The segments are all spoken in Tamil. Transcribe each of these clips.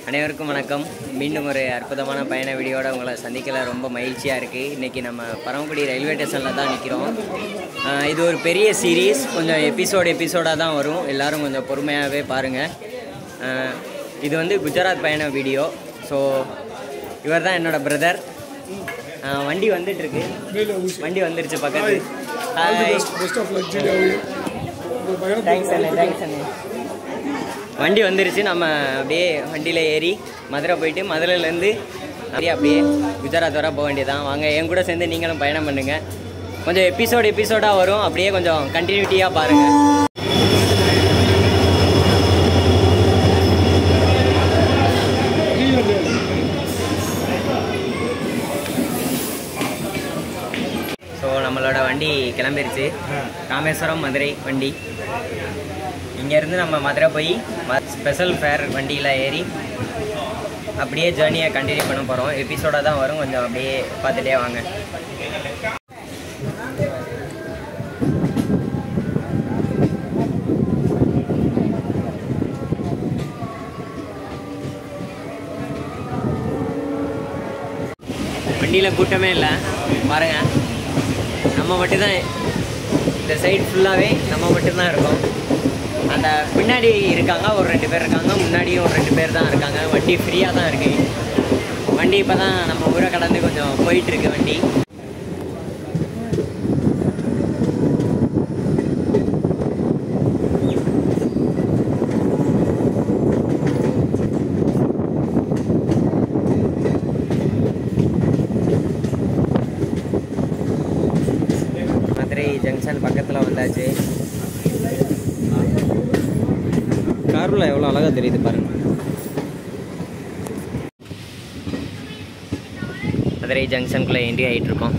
அனைவருக்கும் வணக்கம் மீண்டும் ஒரு அற்புதமான பயண வீடியோட உங்களை சந்திக்கல ரொம்ப மகிழ்ச்சியாக இருக்குது இன்றைக்கி நம்ம பரமக்குடி ரயில்வே ஸ்டேஷனில் தான் நிற்கிறோம் ஆஹ் இது ஒரு பெரிய சீரீஸ் கொஞ்சம் எபிசோடு எபிசோடாக தான் வரும் எல்லாரும் கொஞ்சம் பொறுமையாகவே பாருங்கள் இது வந்து குஜராத் பயண வீடியோ ஸோ இவர் தான் என்னோட பிரதர் வண்டி வந்துட்டுருக்கு வண்டி வந்துருச்சு பக்கத்து ஹாய் பெஸ்ட் ஆஃப் லக் ஜிடி அவங்க உங்கள் பயணத்தை தேங்க்ஸ் அண்ணே தேங்க்ஸ் அண்ணே வண்டி வந்துருச்சு நம்ம அப்படியே வண்டியில் ஏறி மதுரை போயிட்டு மதுரையிலேருந்து அப்படியே அப்படியே குஜராத் வர போக வேண்டியதான் வாங்க என் கூட சேர்ந்து நீங்களும் பயணம் பண்ணுங்கள் கொஞ்சம் எபிசோடு எபிசோடாக வரும் அப்படியே கொஞ்சம் கண்டினியூட்டியாக பாருங்கள் ஸோ நம்மளோட வண்டி கிளம்பிருச்சு ராமேஸ்வரம் மதுரை வண்டி இங்கேருந்து நம்ம மதுரை போய் ஸ்பெஷல் ஃபேர் வண்டியில் ஏறி அப்படியே ஜேர்னியை கண்டினியூ பண்ண போகிறோம் எபிசோடாக தான் வரும் கொஞ்சம் அப்படியே பார்த்துட்டே வாங்க வண்டியில் கூட்டமே இல்லை பாருங்க நம்ம மட்டும்தான் இந்த சைடு ஃபுல்லாகவே நம்ம மட்டும்தான் இருக்கோம் அந்த பின்னாடி இருக்காங்க ஒரு ரெண்டு பேர் இருக்காங்க முன்னாடியும் ஒரு ரெண்டு பேர் தான் இருக்காங்க வண்டி ஃப்ரீயாக தான் இருக்கு வண்டி இப்போ தான் நம்ம ஊரை கடந்து கொஞ்சம் போயிட்டுருக்கு வண்டி மதுரை ஜங்ஷன் பக்கத்தில் வந்தாச்சு காரில் எவ்வளோ அழகாக தெரியுது பாருங்க மதுரை ஜங்ஷனுக்குள்ளே என்ட்ரி ஆகிட்டு இருக்கோம்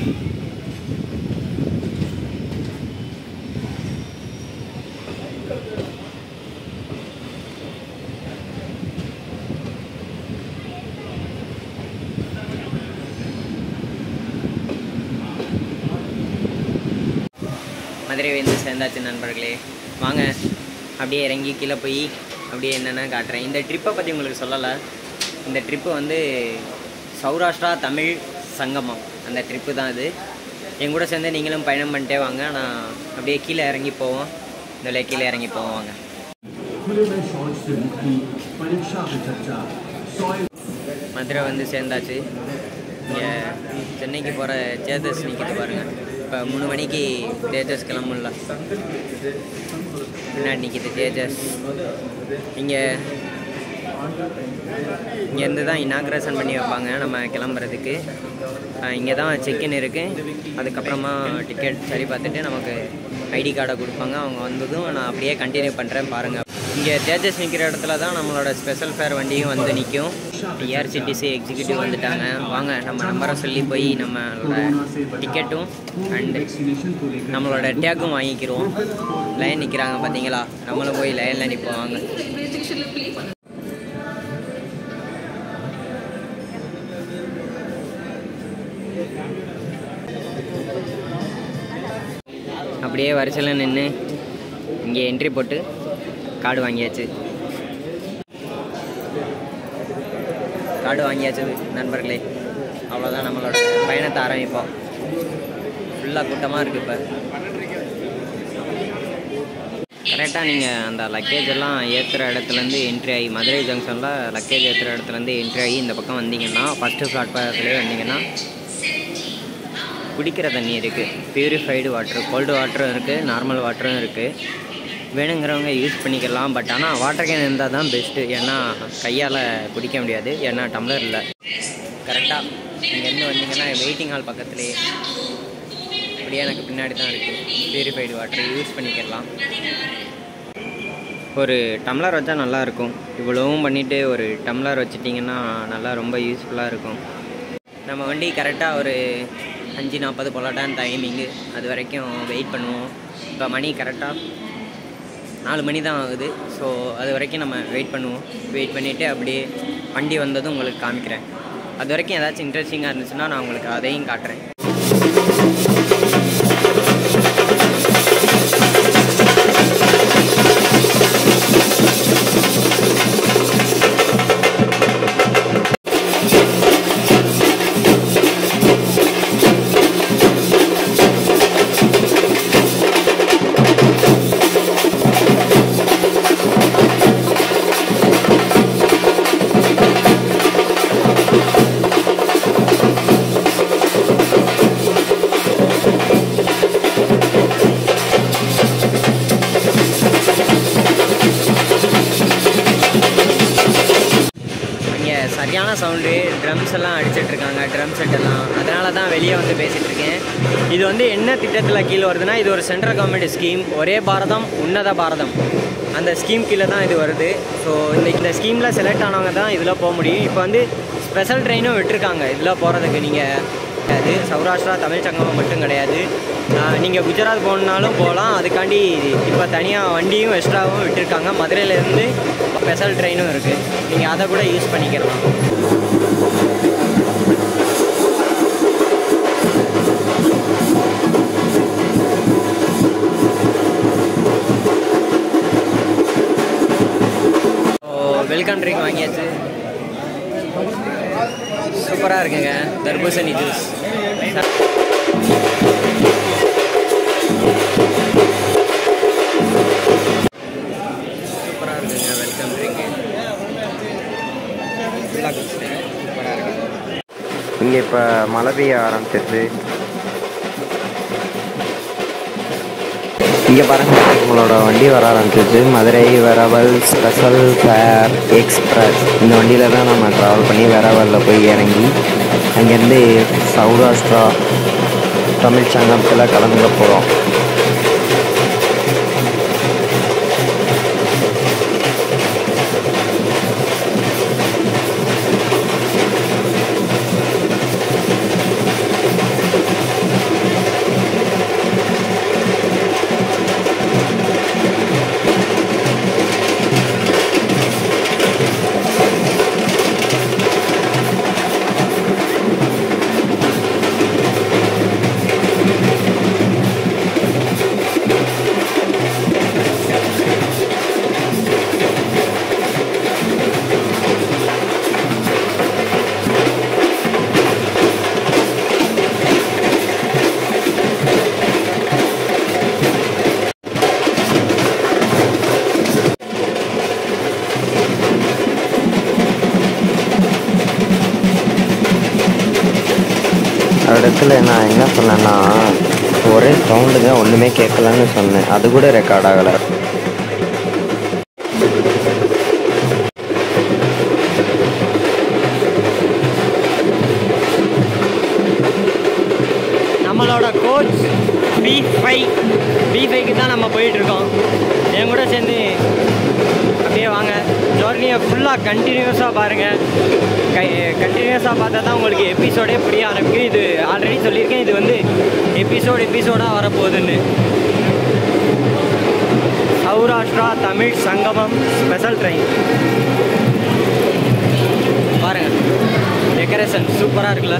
மதுரை வந்து சேர்ந்தாச்சு நண்பர்களே வாங்க அப்படியே இறங்கி கீழே போய் அப்படியே என்னென்ன காட்டுறேன் இந்த ட்ரிப்பை பற்றி உங்களுக்கு சொல்லலை இந்த ட்ரிப்பு வந்து சௌராஷ்டிரா தமிழ் சங்கமம் அந்த ட்ரிப்பு தான் இது என் கூட சேர்ந்து நீங்களும் பயணம் பண்ணிட்டே வாங்க நான் அப்படியே கீழே இறங்கி போவோம் இந்த கீழே இறங்கி போவோம் வாங்க खुले में शौच से मुक्ति परीक्षा पे चर्चा सॉइल மதுரை வந்து சேர்ந்தாச்சு இங்கே சென்னைக்கு போகிற தேஜஸ் நிற்கிது பாருங்கள் இப்போ மூணு மணிக்கு தேஜஸ் கிளம்பும்ல பின்னாடி நிற்கிது தேஜஸ் இங்கே இங்கேருந்து தான் இனாக்ரேஷன் பண்ணி வைப்பாங்க நம்ம கிளம்புறதுக்கு இங்கே தான் செக்இன் இருக்குது அதுக்கப்புறமா டிக்கெட் சரி பார்த்துட்டு நமக்கு ஐடி கார்டை கொடுப்பாங்க அவங்க வந்ததும் நான் அப்படியே கண்டினியூ பண்ணுறேன் பாருங்கள் இங்கே தேஜஸ் நிற்கிற இடத்துல தான் நம்மளோட ஸ்பெஷல் ஃபேர் வண்டியும் வந்து நிற்கும் டிஆர்சிடிசி எக்ஸிக்யூட்டிவ் வந்துட்டாங்க வாங்க நம்ம நம்பரை சொல்லி போய் நம்மளோட டிக்கெட்டும் அண்டு वैक्सीनेशन को लेकर நம்மளோட டேக்கும் வாங்கிக்கிறோம் லைன் நிற்கிறாங்க பார்த்தீங்களா நம்மளும் போய் லைனில் நிற்போம் வாங்க அப்படியே வரிசையில் நின்று இங்கே என்ட்ரி போட்டு கார்டு வாங்கியாச்சு கார்டு வாங்கியாச்சு நண்பர்களே அவ்வளோதான் நம்மளோட பயணத்தை ஆரம்பிப்போம் ஃபுல்லாக கூட்டமாக இருக்குது இப்போ கரெக்டாக நீங்கள் அந்த லக்கேஜ் எல்லாம் ஏற்றுற இடத்துலேருந்து என்ட்ரி ஆகி மதுரை ஜங்ஷனில் லக்கேஜ் ஏற்றுற இடத்துலேருந்து என்ட்ரி ஆகி இந்த பக்கம் வந்தீங்கன்னா ஃபஸ்ட்டு பிளாட்ஃபாரத்துலேயே வந்தீங்கன்னா குடிக்கிற தண்ணி இருக்குது பியூரிஃபைடு வாட்டர் கோல்டு வாட்டரும் இருக்குது நார்மல் வாட்டரும் இருக்குது வேணுங்கிறவங்க யூஸ் பண்ணிக்கலாம் பட் ஆனால் வாட்டர் கேன் இருந்தால் தான் பெஸ்ட்டு ஏன்னா கையால் குடிக்க முடியாது ஏன்னா டம்ளர் இல்லை கரெக்டாக இங்கேருந்து வந்தீங்கன்னா வெயிட்டிங் ஹால் பக்கத்துலேயே அப்படியே எனக்கு பின்னாடி தான் இருக்குது பியூரிஃபைடு வாட்டர் யூஸ் பண்ணிக்கலாம் ஒரு டம்ளர் வச்சா நல்லா இருக்கும் இவ்வளவும் பண்ணிவிட்டு ஒரு டம்ளர் வச்சிட்டிங்கன்னா நல்லா ரொம்ப யூஸ்ஃபுல்லாக இருக்கும் நம்ம வண்டி கரெக்டாக ஒரு அஞ்சு நாற்பது போல தான் டைமிங்கு அது வரைக்கும் வெயிட் பண்ணுவோம் இப்போ மணி கரெக்டாக நாலு மணி தான் ஆகுது ஸோ அது வரைக்கும் நம்ம வெயிட் பண்ணுவோம் வெயிட் பண்ணிவிட்டு அப்படியே வண்டி வந்ததும் உங்களுக்கு காமிக்கிறேன் அது வரைக்கும் ஏதாச்சும் இன்ட்ரெஸ்டிங்காக இருந்துச்சுன்னா நான் உங்களுக்கு அதையும் காட்டுறேன் சரியான சவுண்டு ட்ரம்ஸ் எல்லாம் அடிச்சிட்டு இருக்காங்க ட்ரம் செட் எல்லாம் அதனால தான் வெளியே வந்து பேசிகிட்டு இருக்கேன் இது வந்து என்ன திட்டத்தில் கீழே வருதுன்னா இது ஒரு சென்ட்ரல் கவர்மெண்ட் ஸ்கீம் ஒரே பாரதம் உன்னத பாரதம் அந்த ஸ்கீம் கீழே தான் இது வருது ஸோ இந்த இந்த ஸ்கீமில் செலக்ட் ஆனவங்க தான் இதில் போக முடியும் இப்போ வந்து ஸ்பெஷல் ட்ரெயினும் விட்டுருக்காங்க இதில் போகிறதுக்கு நீங்கள் அது சௌராஷ்டிரா தமிழ் சங்கமம் மட்டும் கிடையாது நீங்கள் குஜராத் போகணுன்னாலும் போகலாம் அதுக்காண்டி இப்போ தனியாக வண்டியும் எக்ஸ்ட்ராவும் விட்டுருக்காங்க மதுரையிலேருந்து ஸ்பெஷல் ட்ரெயினும் இருக்குது நீங்கள் அதை கூட யூஸ் பண்ணிக்கலாம் வெல்கம் ட்ரிங்க் வாங்கியாச்சு சூப்பராக இருக்குங்க தர்பூசணி ஜூஸ் சூப்பராக இருக்குங்க வெல்கம் ட்ரிங்க் ஃபுல்லாக குடிச்சிட்டேன் சூப்பராக இருக்கு இங்கே இப்போ மழை பெய்ய ஆரம்பிச்சிருச்சு இங்கே பாருங்க உங்களோட வண்டி வர ஆரம்பிச்சிருச்சு Madurai Veraval special fare express இந்த வண்டியில் தான் நம்ம ட்ராவல் பண்ணி வெரவலில் போய் இறங்கி அங்கேருந்து சௌராஷ்டிரா தமிழ் சங்கத்தில் கலந்துக்க போகிறோம் இடத்துல நான் என்ன சொன்னேன்னா ஒரே சவுண்டுங்க ஒன்றுமே கேட்கலன்னு சொன்னேன் அது கூட ரெக்கார்ட் ஆகலை நம்மளோட கோச் பி ஃபைவ் பி ஃபைவ்க்கு தான் நம்ம போயிட்டுருக்கோம் என் கூட சேர்ந்து அப்படியே வாங்க ஜோர்னியை ஃபுல்லாக கண்டினியூஸாக பாருங்கள் கை கண்டினியூஸாக பார்த்தா தான் உங்களுக்கு எபிசோடே புரிய ஆரம்பிக்கும் இது ஆல்ரெடி சொல்லியிருக்கேன் இது வந்து எபிசோடு எபிசோடாக வரப்போகுதுன்னு சௌராஷ்டிரா தமிழ் சங்கமம் ஸ்பெஷல் ட்ரெயின் பாருங்கள் டெக்கரேஷன் சூப்பராக இருக்குல்ல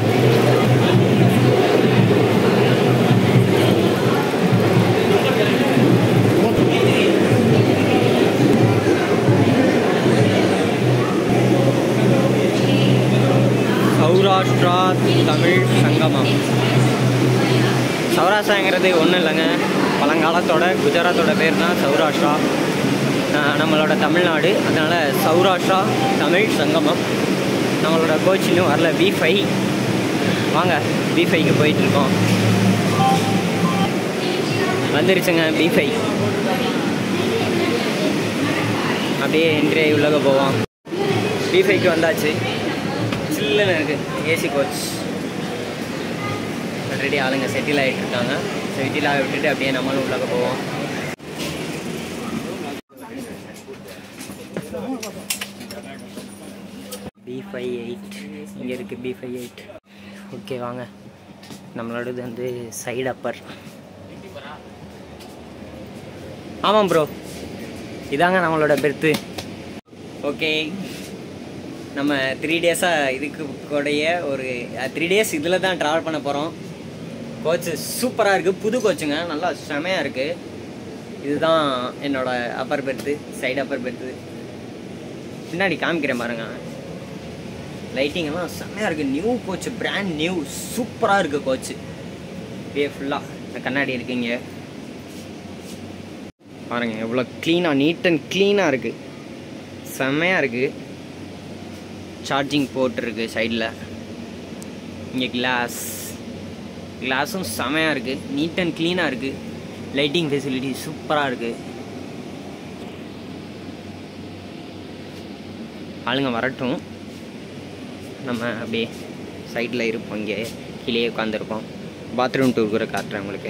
சௌராஷ்டிரா தமிழ் சங்கமம் சௌராஷ்டிராங்கிறது ஒன்றும் இல்லைங்க பழங்காலத்தோட குஜராத்தோட பேர் தான் சௌராஷ்டிரா ஆஹ் நம்மளோட தமிழ்நாடு அதனால் சௌராஷ்டிரா தமிழ் சங்கமம் நம்மளோட கோச்சிலும் வரல பி ஃபைவ் வாங்க பி ஃபைவ்க்கு போயிட்டுருக்கோம் வந்துருச்சுங்க பி ஃபைவ் அப்படியே என்ட்ரி உள்ளக போவோம் பி ஃபைவ்க்கு வந்தாச்சு சில்லுன்னு இருக்குது ஏசி கோச் ஆல்ரெடி ஆளுங்க செட்டில் ஆகிட்டு இருக்காங்க செட்டில் ஆக விட்டுட்டு அப்படியே நம்மளும் உள்ளக போவோம் பி ஃபைவ் எயிட் இங்கே இருக்குது பி ஃபைவ் எயிட் ஓகே வாங்க நம்மளோடது வந்து சைடு அப்பர் ஆமாம் ப்ரோ இதாங்க நம்மளோட பெர்த்து ஓகே நம்ம த்ரீ டேஸாக இதுக்கு கூடயே ஒரு த்ரீ டேஸ் இதில் தான் ட்ராவல் பண்ண போகிறோம் கோச்சு சூப்பராக இருக்குது புது கோச்சுங்க நல்லா செமையாக இருக்குது இதுதான் என்னோட upper berth side upper berth பின்னாடி காமிக்கிறேன் பாருங்க லைட்டிங் எல்லாம் செம்மையாக இருக்குது நியூ கோச் பிராண்ட் நியூ சூப்பராக இருக்குது கோச்சு அப்படியே ஃபுல்லாக கண்ணாடி இருக்குங்க பாருங்கள் எவ்வளோ க்ளீனாக நீட் அண்ட் க்ளீனாக இருக்குது செம்மையாக இருக்குது சார்ஜிங் போர்ட் இருக்குது சைடில் இங்கே கிளாஸ் கிளாஸும் செமையாக இருக்குது நீட் அண்ட் க்ளீனாக இருக்குது லைட்டிங் ஃபெசிலிட்டி சூப்பராக இருக்குது ஆளுங்க வரட்டும் நம்ம அப்படியே சைடில் இருப்போம் இங்கே கீழே உட்காந்துருப்போம் பாத்ரூம் டூர் கூட காட்டுறேன் உங்களுக்கு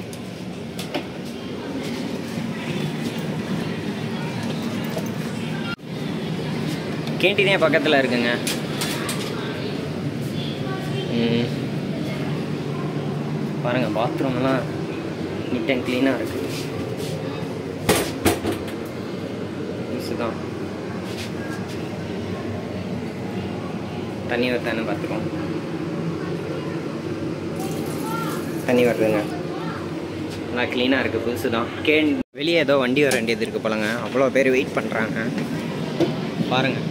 கேன்டீனே பக்கத்தில் இருக்குங்க ம். பாருங்க பாத்ரூம்லாம் நீட் அண்ட் க்ளீனாக இருக்கு தான் தண்ணி வருதான்னு பார்த்துக்கோம் தண்ணி வருதுங்க நல்லா க்ளீனாக இருக்குது புதுசு தான் கேன் வெளியே ஏதோ வண்டி வர வேண்டியது இருக்குது போலங்க அவ்வளோ பேர் வெயிட் பண்ணுறாங்க பாருங்கள்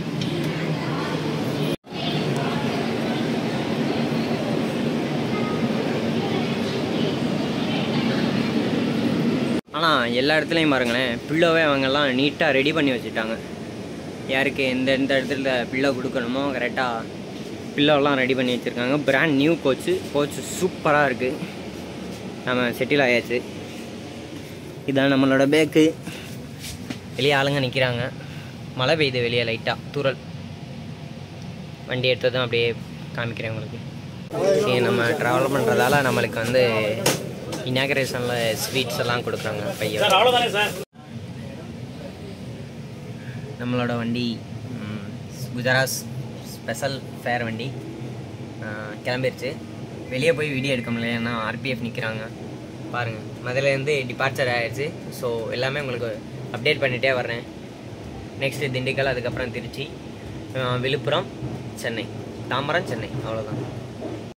ஆனால் எல்லா இடத்துலையும் பாருங்களேன் பில்லோவே அவங்கெல்லாம் நீட்டாக ரெடி பண்ணி வச்சுட்டாங்க யாருக்கு எந்த எந்த இடத்துல பில்லோ கொடுக்கணுமோ கரெக்டாக பில்லோலாம் ரெடி பண்ணி வச்சுருக்காங்க பிராண்ட் நியூ கோச்சு கோச்சு சூப்பராக இருக்குது நம்ம செட்டில் ஆயாச்சு இதான் நம்மளோட பேக்கு வெளியே ஆளுங்க நிற்கிறாங்க மழை பெய்யுது வெளியே லைட்டாக தூறல் வண்டி எடுத்ததும் அப்படியே காமிக்கிறேன் உங்களுக்கு சரி நம்ம ட்ராவல் பண்ணுறதால நம்மளுக்கு வந்து இனாகரேஷனில் ஸ்வீட்ஸ் எல்லாம் கொடுக்குறாங்க பையன் நம்மளோட வண்டி ம், குஜராத் ஸ்பெஷல் ஃபேர் வண்டி ஆ, கிளம்பிருச்சு வெளியே போய் வீடியோ எடுக்க முடியல ஏன்னா ஆர்பிஎஃப் நிற்கிறாங்க பாருங்கள் முதலேருந்து டிபார்ச்சர் ஆயிடுச்சு ஸோ எல்லாமே உங்களுக்கு அப்டேட் பண்ணிகிட்டே வர்றேன் நெக்ஸ்ட்டு திண்டுக்கல் அதுக்கப்புறம் திருச்சி ஆ, விழுப்புரம் சென்னை தாம்பரம் சென்னை அவ்வளோதான்